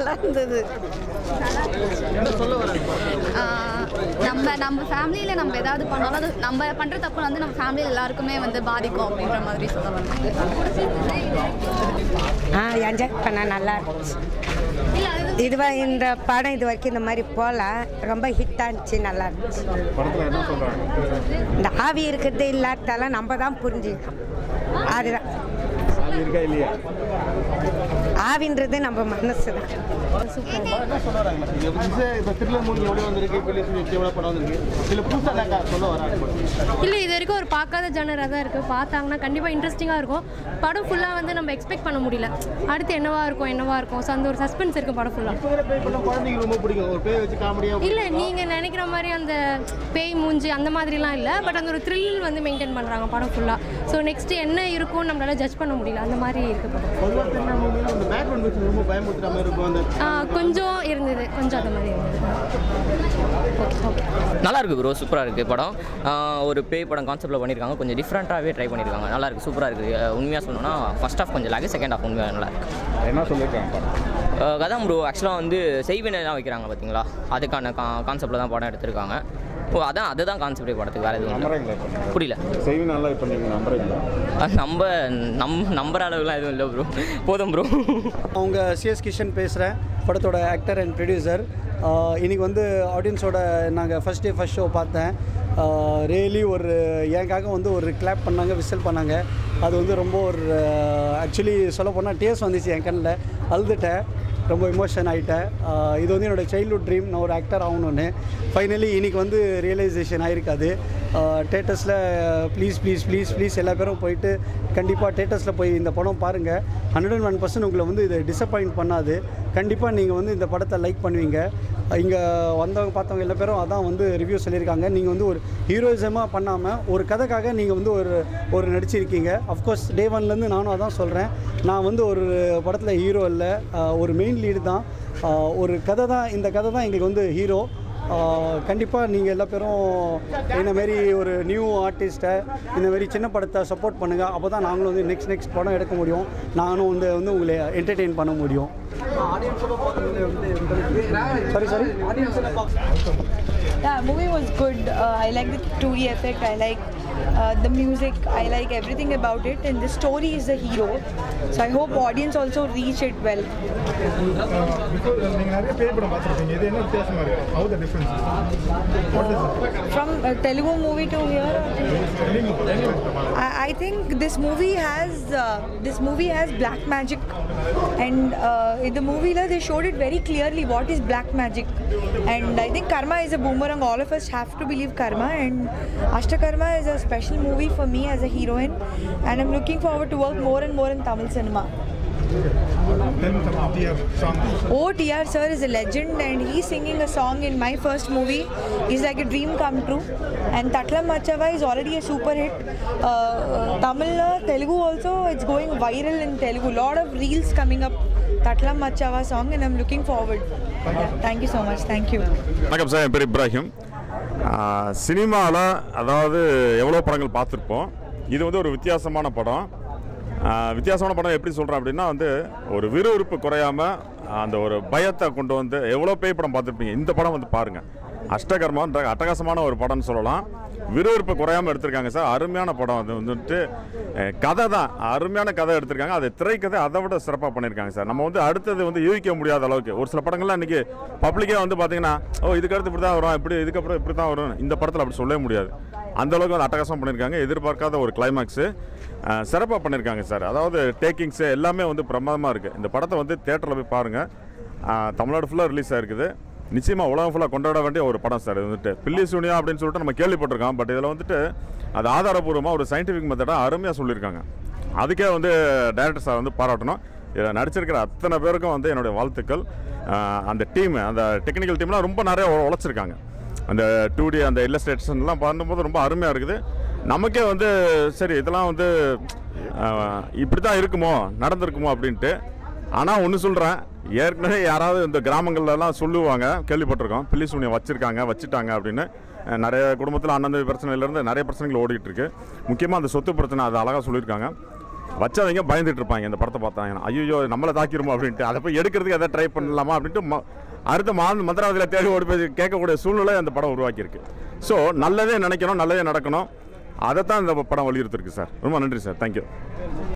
நல்லா இருந்தது ஆஹ் நம்ம நம்ம ஃபேமிலியில் நம்ம ஏதாவது பண்ணாலும் அது நம்ம பண்ணுற தப்பு வந்து நம்ம ஃபேமிலியில் எல்லாருக்குமே வந்து பாதிக்கும் அப்படின்ற மாதிரி சொல்ல வரேன் ஆ என்ஜாய் பண்ண நல்லா இருந்துச்சு இல்லை அது இதுவா இந்த படம் இது வரைக்கும் இந்த மாதிரி போகல ரொம்ப ஹிட் ஆச்சு நல்லா இருந்துச்சு படத்தில் என்ன சொல்கிறாங்க இந்த ஆவி இருக்கிறது இல்லாததெல்லாம் நம்ம தான் புரிஞ்சுக்கணும் அதுதான் அது இருக்கா இல்லையா ஆவின்றது நம்ம மனசு தான் என்ன சொல்ல வராங்க இப்போ த்ரில்லர் மூவி எவ்வளோ வந்திருக்கு பெரிய எவ்வளோ படம் வந்திருக்கு இதில் புதுசாக என்ன சொல்ல வராங்க இல்லை இது வரைக்கும் ஒரு பார்க்காத ஜானராக தான் இருக்குது பார்த்தாங்கன்னா கண்டிப்பாக இன்ட்ரெஸ்டிங்காக இருக்கும் படம் ஃபுல்லாக வந்து நம்ம எக்ஸ்பெக்ட் பண்ண முடியல அடுத்து என்னவா இருக்கும் என்னவா இருக்கும் ஸோ அந்த ஒரு சஸ்பென்ஸ் இருக்கும் படம் ஃபுல்லாக இப்போ வரை பேய் பண்ண குழந்தைங்க ரொம்ப பிடிக்கும் ஒரு பேய் வச்சு காமெடியாக இல்லை நீங்கள் நினைக்கிற மாதிரி அந்த பேய் மூஞ்சி அந்த மாதிரிலாம் இல்லை பட் அந்த ஒரு த்ரில் வந்து மெயின்டைன் பண்ணுறாங்க படம் ஃபுல்லாக ஸோ நெக்ஸ்ட் என்ன இருக்கும்னு நம்மளால ஜட்ஜ் பண்ண முடியல அந்த மாதிரி இருக்கு படம் பொதுவாக தென்னை மூவியில் அந்த பேக்ரவுண்ட் மியூசிக் ரொம்ப பயமுறுத்துற மாதிரி இருக்கும் அந்த ஆ, கொஞ்சம் இருந்தது கொஞ்சம் அந்த மாதிரி இருந்தது ஓகே ஓகே நல்லா இருக்கு ப்ரோ சூப்பராக இருக்குது படம் ஆஹ் ஒரு பேய் படம் கான்செப்ட்டில் பண்ணியிருக்காங்க கொஞ்சம் டிஃப்ரெண்ட்டாகவே ட்ரை பண்ணியிருக்காங்க நல்லா இருக்கு சூப்பராக இருக்குது உண்மையாக சொல்லணும்னா ஃபர்ஸ்ட் ஹாஃப் கொஞ்சம் லாகு செகண்ட் ஹாஃப் உண்மையாக நல்லா இருக்கு என்ன சொல்லியிருக்காங்க படம் ஆஹ் கதான் ப்ரோ ஆக்சுவலாக வந்து செய்வினைலாம் வைக்கிறாங்க பார்த்தீங்களா அதுக்கான கா கான்செப்டில் தான் படம் எடுத்திருக்காங்க ஓ அதான் அதுதான் கான்செப்டே படத்துக்கு வேறு எதுவும் இல்லை. நம்புறீங்களா இப்போ புரியல செய்வி நல்லா இப்போ நீங்கள் நம்புறீங்களா அது நம்ப நம் நம்புற அளவுலாம் எதுவும் இல்லை ப்ரோ போதும் ப்ரோ அவங்க சிஎஸ் கிஷன் பேசுகிறேன் படத்தோட ஆக்டர் அண்ட் ப்ரொடியூசர் இன்னைக்கு வந்து ஆடியன்ஸோட நாங்கள் ஃபஸ்ட் டே ஃபஸ்ட் ஷோ பார்த்தேன் ரியலி ஒரு எனக்காக வந்து ஒரு கிளாப் பண்ணாங்க விசில் பண்ணாங்க அது வந்து ரொம்ப ஒரு ஆக்சுவலி சொல்ல போனால் டேஸ்ட் வந்துச்சு என் கண்ணில் அழுதுட்டேன் ரொம்ப எமோஷன் ஆகிட்டேன் ஆஹ் இது வந்து என்னோடய சைல்ட்ஹுட் ட்ரீம் நான் ஒரு ஆக்டர் ஆகணும்னு ஃபைனலி இன்னைக்கு வந்து ரியலைசேஷன் ஆயிருக்காது தேட்டர்ஸில் ப்ளீஸ் ப்ளீஸ் ப்ளீஸ் ப்ளீஸ் எல்லா பேரும் போயிட்டு கண்டிப்பாக தேட்டர்ஸில் போய் இந்த படம் பாருங்கள் ஹண்ட்ரட் அண்ட் ஒன் பர்சன்ட் உங்களை வந்து இது டிசப்பாயிண்ட் பண்ணாது கண்டிப்பாக நீங்கள் வந்து இந்த படத்தை லைக் பண்ணுவீங்க இங்கே வந்தவங்க பார்த்தவங்க எல்லா பேரும் அதான் வந்து ரிவ்யூ சொல்லியிருக்காங்க நீங்கள் வந்து ஒரு ஹீரோயிசமாக பண்ணாமல் ஒரு கதைக்காக நீங்கள் வந்து ஒரு ஒரு நடிச்சிருக்கீங்க அஃப்கோர்ஸ் டே ஒன்லேருந்து நானும் அதான் சொல்கிறேன் நான் வந்து ஒரு படத்தில் ஹீரோ இல்லை ஆஹ் ஒரு மெயின் லீடு தான் ஆஹ் ஒரு கதை தான் இந்த கதை தான் எங்களுக்கு வந்து ஹீரோ கண்டிப்பாக நீங்கள் எல்லா பேரும் இந்த மாரி ஒரு நியூ ஆர்டிஸ்ட்டை இந்த மாதிரி சின்ன படத்தை சப்போர்ட் பண்ணுங்கள் அப்போ தான் நாங்களும் வந்து நெக்ஸ்ட் நெக்ஸ்ட் படம் எடுக்க முடியும் நானும் வந்து வந்து உங்களை என்டர்டெயின் பண்ண முடியும் sorry sorry Yeah, movie was good. Uh, I like the 2D effect. I like uh, the music. I like everything about it. And the story is the hero. So I hope audience also reach it well. Before நீங்கள் நிறைய பேய் படம் பார்த்துருப்பீங்க இது என்ன வித்தியாசமாக இருக்குது how the difference what is From uh, Telugu movie to here, I, I think this movie has uh, this movie has black magic, and uh, in the movie la, they showed it very clearly what is black magic, and I think karma is a boomerang. All of us have to believe karma, and Ashtakarma is a special movie for me as a heroine, and I'm looking forward to work more and more in Tamil cinema. Song Oh, TR sir is a legend and he's singing a song in my first movie. Is like a dream come true. And Tatlam Machava is already a super hit. Uh, Tamil, uh, Telugu also, it's going viral in Telugu. Lot of reels coming up. Tatlam Machava song and I'm looking forward. Yeah, thank you so much. Thank you. வணக்கம் sir என் பேர் இப்ராஹிம் சினிமாவில் அதாவது எவ்வளோ படங்கள் பார்த்துருப்போம் இது வந்து ஒரு வித்தியாசமான படம் ஆ, வித்தியாசமான படம் எப்படி சொல்கிறேன் அப்படின்னா வந்து ஒரு விறுவிறுப்பு குறையாமல் அந்த ஒரு பயத்தை கொண்டு வந்து எவ்வளோ பேய் படம் பார்த்துருப்பீங்க இந்த படம் வந்து பாருங்கள் அஷ்டகர்மன்ற அட்டகாசமான ஒரு படம்னு சொல்லலாம் விறுவிறுப்பு குறையாமல் எடுத்திருக்காங்க சார் அருமையான படம் அது வந்துட்டு அஹ், கதை தான் அருமையான கதை எடுத்திருக்காங்க அது திரைக்கதை அதை விட சிறப்பாக பண்ணியிருக்காங்க சார் நம்ம வந்து அடுத்தது வந்து யூகிக்க முடியாத அளவுக்கு ஒரு சில படங்கள்லாம் இன்றைக்கி பப்ளிக்கே வந்து பார்த்தீங்கன்னா ஓ இதுக்கு அடுத்து இப்படி தான் வரும் இப்படி இதுக்கப்புறம் இப்படி தான் வரும் இந்த படத்தில் அப்படி சொல்லவே முடியாது அந்த அளவுக்கு வந்து அட்டகாசம் பண்ணியிருக்காங்க எதிர்பார்க்காத ஒரு கிளைமாக்ஸு சிறப்பாக பண்ணியிருக்காங்க சார் அதாவது டேக்கிங்ஸு எல்லாமே வந்து பிரமாதமாக இருக்குது இந்த படத்தை வந்து தேட்டரில் போய் பாருங்கள் தமிழ்நாடு ஃபுல்லாக ரிலீஸ் ஆயிருக்குது நிச்சயமாக உலகம் ஃபுல்லாக கொண்டாட வேண்டிய ஒரு படம் சார் இது வந்துட்டு பில்லி சூனியா அப்படின்னு சொல்லிட்டு நம்ம கேள்விப்பட்டிருக்கோம் பட் இதில் வந்துட்டு அது ஆதாரபூர்வமாக ஒரு சயின்டிஃபிக் மெத்தடாக அருமையாக சொல்லியிருக்காங்க அதுக்கே வந்து டைரக்டர் சார் வந்து பாராட்டணும் இதில் நடிச்சிருக்கிற அத்தனை பேருக்கும் வந்து என்னுடைய வாழ்த்துக்கள் ஆஹ் அந்த டீம் அந்த டெக்னிக்கல் டீம்லாம் ரொம்ப நிறைய உ- உழைச்சிருக்காங்க அந்த டூ டி அந்த இல்லஸ்ட்ரேஷன்லாம் பண்ணும்போது ரொம்ப அருமையாக இருக்குது நமக்கே வந்து சரி இதெல்லாம் வந்து ஆஹ் இப்படி தான் இருக்குமோ நடந்திருக்குமோ அப்படின்ட்டு ஆனால் ஒன்று சொல்கிறேன் ஏற்கனவே யாராவது இந்த கிராமங்கள்லாம் சொல்லுவாங்க கேள்விப்பட்டிருக்கோம் பில்லி சூனியம் வச்சுருக்காங்க வச்சுட்டாங்க அப்படின்னு அஹ் நிறைய குடும்பத்தில் அண்ணன் பிரச்சனையிலேருந்து நிறைய பிரச்சனைகள் ஓடிட்டு இருக்கு முக்கியமாக அந்த சொத்து பிரச்சனை அது அழகாக சொல்லியிருக்காங்க வச்சவங்க பயந்துட்டு இருப்பாங்க இந்த படத்தை பார்த்தாங்கன்னா ஐயோ நம்மளை தாக்கிருமோ அப்படின்ட்டு அதை போய் எடுக்கிறதுக்கு எதாவது ட்ரை பண்ணலாமா அப்படின்ட்டு ம- அடுத்த மா மந்திராவதியில் தேடி ஓடி போய் கேட்கக்கூடிய சூழ்நிலை அந்த படம் உருவாக்கியிருக்கு ஸோ நல்லதே நினைக்கணும் நல்லதே நடக்கணும் அதை தான் இந்த படம் வலியுறுத்திருக்கு சார் ரொம்ப நன்றி சார் தேங்க்யூ